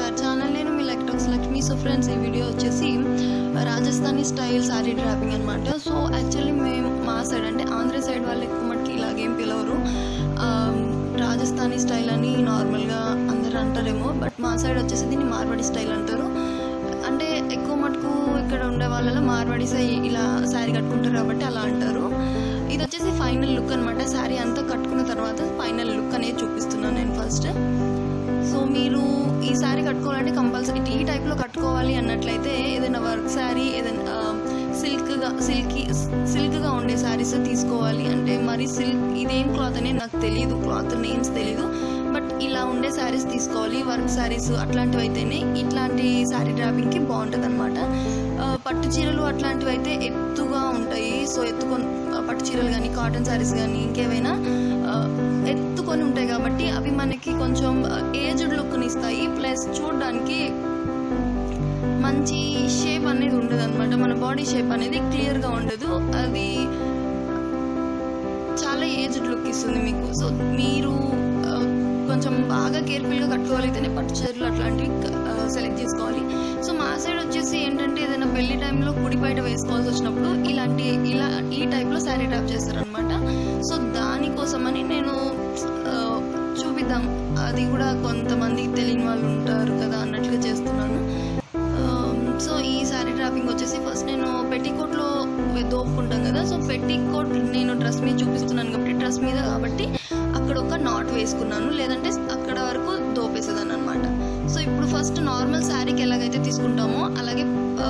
to our channel నేను మీ లెక్టాక్స్ లక్ష్మి సో ఫ్రెండ్స్ ఈ వీడియో వచ్చేసి రాజస్థానీ స్టైల్ శారీ డ్రాపింగ్ అనమాట సో యాక్చువల్లీ మేము మా సైడ్ అంటే ఆంధ్ర సైడ్ వాళ్ళు ఎక్కువ మటుకి ఇలాగేం పిలవరు ఆ, రాజస్థానీ స్టైల్ అని నార్మల్గా అందరు అంటారేమో బట్ మా సైడ్ వచ్చేసి దీన్ని మార్వాడి స్టైల్ అంటారు అంటే ఎక్కువ మటుకు ఇక్కడ ఉండే వాళ్ళలో మార్వాడి సై ఇలా శారీ కట్టుకుంటారు కాబట్టి అలా అంటారు ఇది వచ్చేసి ఫైనల్ లుక్ అనమాట శారీ అంతా కట్టుకున్న తర్వాత ఫైనల్ లుక్ అనేది చూపిస్తున్నాను నేను ఫస్ట్ సో మీరు ఈ శారీ కట్టుకోవాలంటే కంపల్సరీ ఈ టైప్లో కట్టుకోవాలి అన్నట్లయితే ఏదైనా వర్క్ శారీ ఏదైనా సిల్క్గా సిల్కీ సిల్క్గా ఉండే శారీస్ తీసుకోవాలి అంటే మరి సిల్క్ ఇదేం క్లాత్ అనేది నాకు తెలియదు క్లాత్ నేమ్స్ తెలియదు బట్ ఇలా ఉండే శారీస్ తీసుకోవాలి వర్క్ శారీస్ అట్లాంటివి అయితేనే ఇట్లాంటి శారీ డ్రాపింగ్కి బాగుంటుంది అనమాట పట్టు చీరలు అట్లాంటివి అయితే ఎత్తుగా ఉంటాయి సో ఎత్తుకొని ఆ, పట్టు చీరలు కానీ కాటన్ శారీస్ కానీ ఇంకేమైనా ఆ, ఎత్తుకొని ఉంటాయి కాబట్టి అవి మనకి కొంచెం ఏజ్డ్ లుక్ని ఇస్తాయి ప్లస్ చూడడానికి మంచి షేప్ అనేది ఉండదు అనమాట మన బాడీ షేప్ అనేది క్లియర్గా ఉండదు అది చాలా ఏజ్డ్ లుక్ ఇస్తుంది మీకు సో మీరు ఆ, కొంచెం బాగా కేర్ఫుల్గా కట్టుకోగలిగితేనే పట్టు చీరలు అట్లాంటివి సెలెక్ట్ చేసుకోవాలి సో మా సైడ్ వచ్చేసి ఏంటంటే ఏదైనా పెళ్లి టైంలో కుడి బయట వేసుకోవాల్సి వచ్చినప్పుడు ఇలాంటి ఇలా ఈ టైప్లో శారీ డ్రాప్ చేస్తారనమాట సో దానికోసమని నేను ఆ, చూపిద్దాం అది కూడా కొంతమంది తెలియని వాళ్ళు ఉంటారు కదా అన్నట్లుగా చేస్తున్నాను సో ఈ శారీ డ్రాపింగ్ వచ్చేసి ఫస్ట్ నేను పెట్టికోట్లో దోపుకుంటాం కదా సో పెట్టికోట్ నేను డ్రెస్ మీద చూపిస్తున్నాను కాబట్టి డ్రెస్ మీద కాబట్టి అక్కడ ఒక నాట్ వేసుకున్నాను లేదంటే అక్కడ వరకు దోపేసేదాన్ని అనమాట సో ఇప్పుడు ఫస్ట్ నార్మల్ శారీకి ఎలాగైతే తీసుకుంటామో అలాగే ఆ,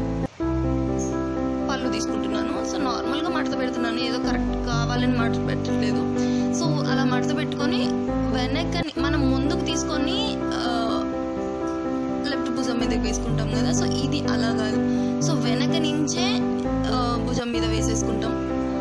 పళ్ళు తీసుకుంటున్నాను సో నార్మల్గా మడత పెడుతున్నాను ఏదో కరెక్ట్ కావాలని మడత పెట్టట్లేదు సో అలా మడత పెట్టుకొని వెనకని మనం ముందుకు తీసుకొని ఆ, లెఫ్ట్ భుజం మీద వేసుకుంటాం కదా సో ఇది అలా కాదు సో వెనక నుంచే ఆ, భుజం మీద వేసేసుకుంటాం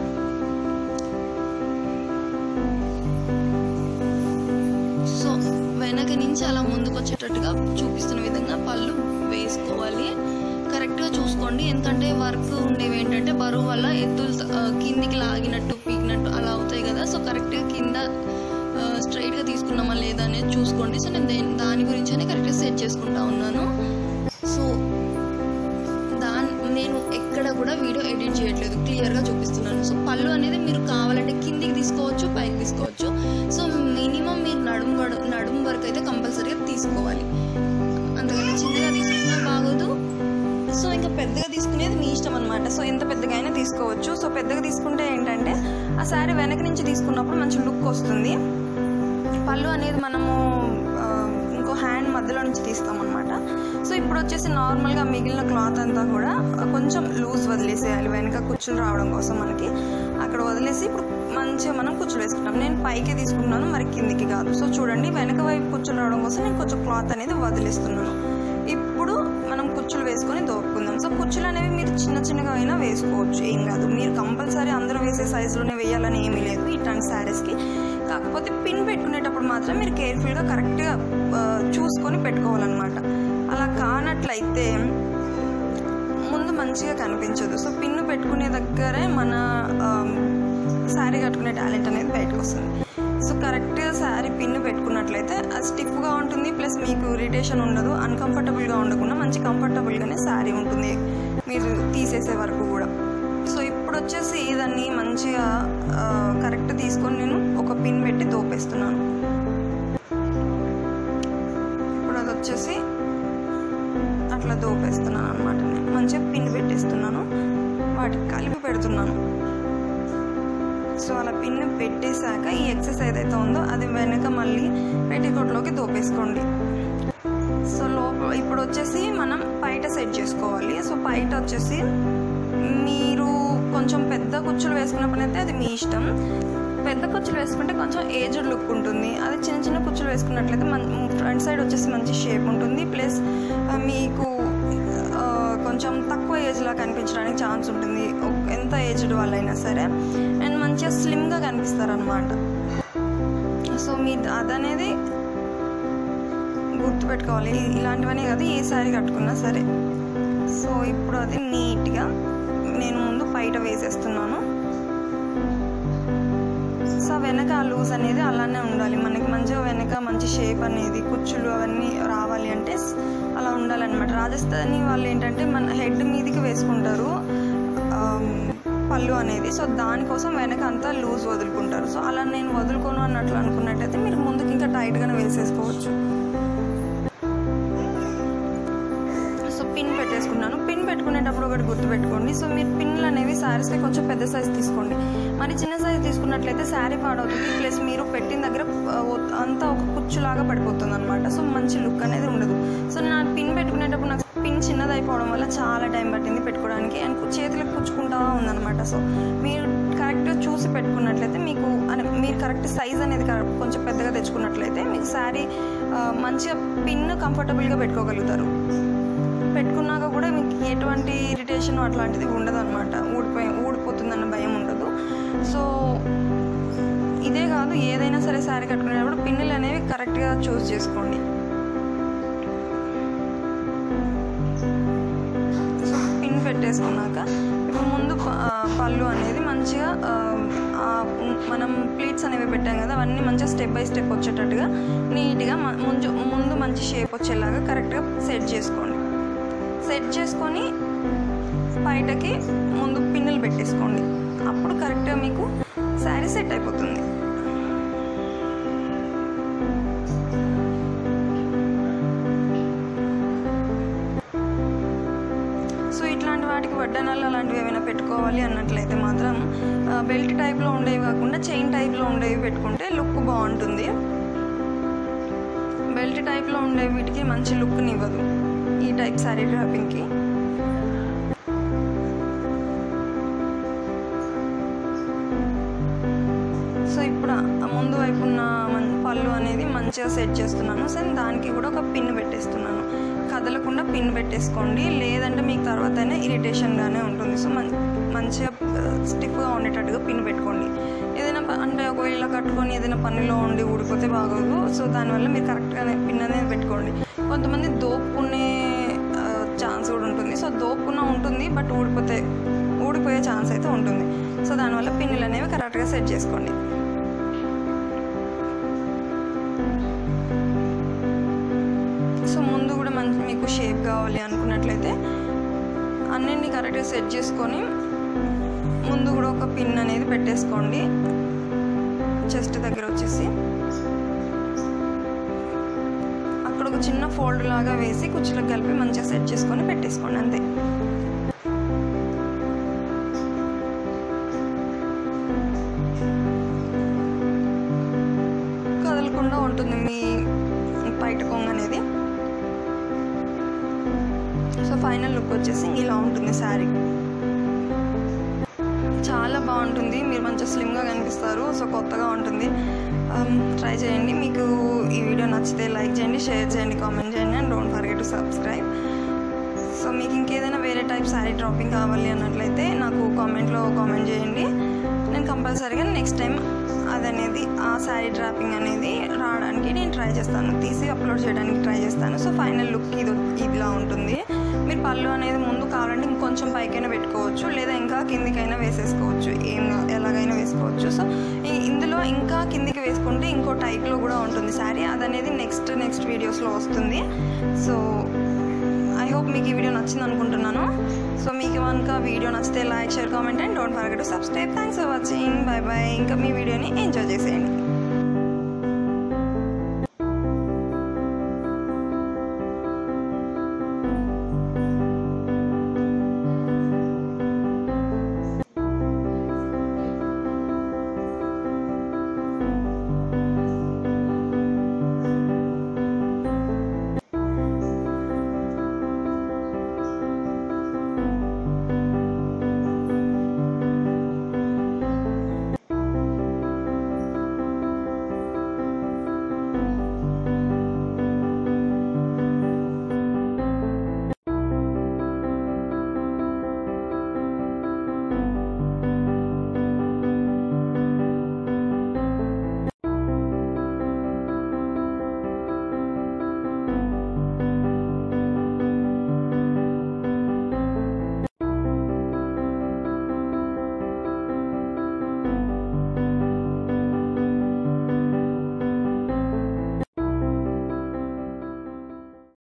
సో వెనక నుంచి అలా ముందుకు వచ్చేటట్టుగా చూపిస్తున్న విధంగా పళ్ళు వేసుకోవాలి కరెక్ట్గా చూసుకోండి ఎందుకంటే వర్క్ ఉండేవి ఏంటంటే బరువు వల్ల ఎత్తులు త- ఆ, కిందికి లాగినట్టు పీకినట్టు అలా అవుతాయి కదా సో కరెక్ట్గా కింద స్ట్రైట్గా తీసుకున్నామా లేదా అనేది చూసుకోండి సో నేను దేని దాని గురించి కరెక్ట్గా సెట్ చేసుకుంటా ఉన్నాను సో దాని నేను ఎక్కడ కూడా వీడియో ఎడిట్ చేయట్లేదు క్లియర్గా చూపిస్తున్నాను సో పళ్ళు అనేది మీరు కావాలంటే కిందికి తీసుకోవచ్చు పైకి తీసుకోవచ్చు సో మినిమం మీరు నడుము వడ- నడుము వరకు అయితే కంపల్సరీగా తీసుకోవాలి అంతకన్నా చిన్నగా తీసుకున్నా బాగోదు సో ఇంకా పెద్దగా తీసుకునేది మీ ఇష్టం అనమాట సో ఎంత పెద్దగా అయినా తీసుకోవచ్చు సో పెద్దగా తీసుకుంటే ఏంటంటే ఆ శారీ వెనక నుంచి తీసుకున్నప్పుడు మంచి లుక్ వస్తుంది పళ్ళు అనేది మనము ఆ, ఇంకో హ్యాండ్ మధ్యలో నుంచి తీస్తాం అనమాట సో ఇప్పుడు వచ్చేసి నార్మల్గా మిగిలిన క్లాత్ అంతా కూడా కొంచెం లూజ్ వదిలేసేయాలి వెనక కుచ్చులు రావడం కోసం మనకి అక్కడ వదిలేసి ఇప్పుడు మంచిగా మనం కుచ్చులు వేసుకుంటాం నేను పైకి తీసుకున్నాను మరి కిందికి కాదు సో చూడండి వెనక వైపు కుచ్చులు రావడం కోసం నేను కొంచెం క్లాత్ అనేది వదిలేస్తున్నాను ఇప్పుడు మనం కుచ్చులు వేసుకొని దోపుకుందాం సో కుచ్చులు అనేవి మీరు చిన్న చిన్నగా అయినా వేసుకోవచ్చు ఏం కాదు మీరు కంపల్సరీ అందరూ వేసే సైజులోనే వేయాలని ఏమీ లేదు ఇట్లాంటి శారీస్కి కాకపోతే పిన్ పెట్టుకునేటప్పుడు మాత్రం మీరు కేర్ఫుల్గా కరెక్ట్గా చూసుకొని పెట్టుకోవాలన్నమాట అలా కానట్లయితే ముందు మంచిగా కనిపించదు సో పిన్ను పెట్టుకునే దగ్గరే మన శారీ కట్టుకునే టాలెంట్ అనేది బయటకు వస్తుంది సో కరెక్ట్గా శారీ పిన్ను పెట్టుకున్నట్లయితే అది స్టిఫ్గా ఉంటుంది ప్లస్ మీకు ఇరిటేషన్ ఉండదు అన్కంఫర్టబుల్గా ఉండకుండా మంచి కంఫర్టబుల్గానే శారీ ఉంటుంది మీరు తీసేసే వరకు కూడా సో ఇప్పుడు వచ్చేసి దాన్ని మంచిగా ఆ, కరెక్ట్ తీసుకొని నేను ఒక పిన్ పెట్టి తోపేస్తున్నాను ఇప్పుడు అది వచ్చేసి అట్లా దోపేస్తున్నాను అనమాట నేను మంచిగా పిన్ పెట్టేస్తున్నాను వాటికి కలిపి పెడుతున్నాను సో అలా పిన్ పెట్టేశాక ఈ ఎక్సెస్ ఏదైతే ఉందో అది వెనక మళ్ళీ పెట్టికోట్లోకి దోపేసుకోండి సో లోపల ఇప్పుడు వచ్చేసి మనం బయట సెట్ చేసుకోవాలి సో బయట వచ్చేసి మీరు కొంచెం పెద్ద కుచ్చులు వేసుకున్నప్పుడైతే అది మీ ఇష్టం పెద్ద కుచ్చులు వేసుకుంటే కొంచెం ఏజ్డ్ లుక్ ఉంటుంది అది చిన్న చిన్న కుచ్చులు వేసుకున్నట్లయితే మన ఫ్రంట్ సైడ్ వచ్చేసి మంచి షేప్ ఉంటుంది ప్లస్ మీకు ఆ, కొంచెం తక్కువ ఏజ్లా కనిపించడానికి ఛాన్స్ ఉంటుంది ఒక్- ఎంత ఏజ్డ్ వాళ్ళైనా సరే అండ్ మంచిగా స్లిమ్గా కనిపిస్తారనమాట సో మీ అదనేది గుర్తుపెట్టుకోవాలి ఇ- ఇలాంటివన్నీ కాదు ఏ శారీ కట్టుకున్నా సరే సో ఇప్పుడు అది నీట్గా నేను ముందు బయట వేసేస్తున్నాను సో వెనక ఆ లూజ్ అనేది అలానే ఉండాలి మనకి మంచిగా వెనక మంచి షేప్ అనేది కుచ్చులు అవన్నీ రావాలి అంటే స్- అలా ఉండాలన్నమాట రాజస్థానీ వాళ్ళు ఏంటంటే మన హెడ్ మీదకి వేసుకుంటారు ఆమ్, పళ్ళు అనేది సో దానికోసం వెనక అంతా లూజ్ వదులుకుంటారు సో అలా నేను వదులుకోను అన్నట్లు అనుకున్నట్టయితే మీరు ముందుకు ఇంకా టైట్గానే వేసేసుకోవచ్చు సో పిన్ పెట్టేసుకున్నాను పిన్ పెట్టుకునేటప్పుడు ఒకటి గుర్తుపెట్టుకోండి సో మీరు పిన్లు అనేవి శారీస్కి కొంచెం పెద్ద సైజ్ తీసుకోండి మరి చిన్న సైజ్ తీసుకున్నట్లయితే శారీ పాడవుతుంది ప్లస్ మీరు పెట్టిన దగ్గర ఆ, ఒ- అంతా ఒక కుచ్చులాగా పడిపోతుంది అనమాట సో మంచి లుక్ అనేది ఉండదు సో నేను ఆ పిన్ పెట్టుకునేటప్పుడు నాకు పిన్ చిన్నది అయిపోవడం వల్ల చాలా టైం పట్టింది పెట్టుకోవడానికి అండ్ కు- చేతులకు కుచ్చుకుంటా ఉందన్నమాట సో మీరు కరెక్ట్గా చూసి పెట్టుకున్నట్లయితే మీకు అనే మీరు కరెక్ట్ సైజ్ అనేది కరెక్ట్ కొంచెం పెద్దగా తెచ్చుకున్నట్లయితే మీకు శారీ మంచిగా పిన్ కంఫర్టబుల్గా పెట్టుకోగలుగుతారు పెట్టుకున్నాక కూడా మీకు ఎటువంటి ఇరిటేషన్ అట్లాంటిది ఉండదు అనమాట ఊడిపోయి ఊడిపోతుందన్న భయం ఉండదు సో ఇదే కాదు ఏదైనా సరే శారీ కట్టుకునేటప్పుడు పిన్నులు అనేవి కరెక్ట్గా చూస్ చేసుకోండి సో పిన్ పెట్టేసుకున్నాక ఇప్పుడు ముందు ప- ఆ, పళ్ళు అనేది మంచిగా ఆ, ఆ ఉన్- మనం ప్లీట్స్ అనేవి పెట్టాం కదా అవన్నీ మంచిగా స్టెప్ బై స్టెప్ వచ్చేటట్టుగా నీట్గా మ- ముందు ముందు మంచి షేప్ వచ్చేలాగా కరెక్ట్గా సెట్ చేసుకోండి సెట్ చేసుకొని బయటకి ముందు పిన్నులు పెట్టేసుకోండి అప్పుడు కరెక్ట్గా మీకు శారీ సెట్ అయిపోతుంది సో ఇట్లాంటి వాటికి వడ్డనాలు అలాంటివి ఏమైనా పెట్టుకోవాలి అన్నట్లయితే మాత్రం ఆ, బెల్ట్ టైప్లో ఉండేవి కాకుండా చైన్ టైప్లో ఉండేవి పెట్టుకుంటే లుక్ బాగుంటుంది బెల్ట్ టైప్లో ఉండే వీటికి మంచి లుక్ని ఇవ్వదు ఈ టైప్ శారీ డ్రాపింగ్కి సో ఇప్పుడు ఆ ముందు వైపు ఉన్న మం- పళ్ళు అనేది మంచిగా సెట్ చేస్తున్నాను సో దానికి కూడా ఒక పిన్ పెట్టేస్తున్నాను కదలకుండా పిన్ పెట్టేసుకోండి లేదంటే మీకు తర్వాత అయినా ఇరిటేషన్గానే ఉంటుంది సో మం మంచిగా స్టిఫ్గా ఉండేటట్టుగా పిన్ పెట్టుకోండి ఏదైనా ప- అంటే ఒకవేళ ఇలా కట్టుకొని ఏదైనా పనిలో ఉండి ఊడిపోతే బాగోదు సో దానివల్ల మీరు కరెక్ట్గానే పిన్ అనేది పెట్టుకోండి కొంతమంది దోపుకునే ఛాన్స్ కూడా ఉంటుంది సో దోపుకున్న ఉంటుంది బట్ ఊడిపోతే ఊడిపోయే ఛాన్స్ అయితే ఉంటుంది సో దానివల్ల పిన్నులు అనేవి కరెక్ట్గా సెట్ చేసుకోండి సో ముందు కూడా మంచి మీకు షేప్ కావాలి అనుకున్నట్లయితే అన్నింటినీ కరెక్ట్గా సెట్ చేసుకొని ముందు కూడా ఒక పిన్ అనేది పెట్టేసుకోండి చెస్ట్ దగ్గర వచ్చేసి అక్కడ ఒక చిన్న ఫోల్డ్ లాగా వేసి కుచ్చులకు కలిపి మంచిగా సెట్ చేసుకొని పెట్టేసుకోండి అంతే కదలకుండా ఉంటుంది మీ బయట కొంగ అనేది సో ఫైనల్ లుక్ వచ్చేసి ఇలా ఉంటుంది శారీ చాలా బాగుంటుంది మీరు మంచిగా స్లిమ్గా కనిపిస్తారు సో కొత్తగా ఉంటుంది ట్రై చేయండి మీకు ఈ వీడియో నచ్చితే లైక్ చేయండి షేర్ చేయండి కామెంట్ చేయండి and don't forget to subscribe so మీకు ఇంకేదైనా వేరే టైప్ శారీ డ్రాపింగ్ కావాలి అన్నట్లయితే నాకు కామెంట్లో కామెంట్ చేయండి నేను కంపల్సరీగా నెక్స్ట్ టైం అదనేది ఆ శారీ డ్రాపింగ్ అనేది రావడానికి నేను ట్రై చేస్తాను తీసి అప్లోడ్ చేయడానికి ట్రై చేస్తాను సో ఫైనల్ లుక్ ఇది ఇదిలా ఉంటుంది మీరు పళ్ళు అనేది ముందు కావాలంటే ఇంకొంచెం పైకైనా పెట్టుకోవచ్చు లేదా ఇంకా కిందికైనా వేసేసుకోవచ్చు ఏం ఎలాగైనా వేసుకోవచ్చు సో ఈ- ఇందులో ఇంకా కిందికి వేసుకుంటే ఇంకో టైప్లో కూడా ఉంటుంది శారీ అదనేది నెక్స్ట్ నెక్స్ట్ వీడియోస్లో వస్తుంది సో ఐ హోప్ మీకు ఈ వీడియో నచ్చింది అనుకుంటున్నాను సో మీకు కనుక వీడియో నచ్చితే like share comment and don't forget to subscribe thanks for watching bye bye ఇంకా మీ వీడియోని ఎంజాయ్ చేసేయండి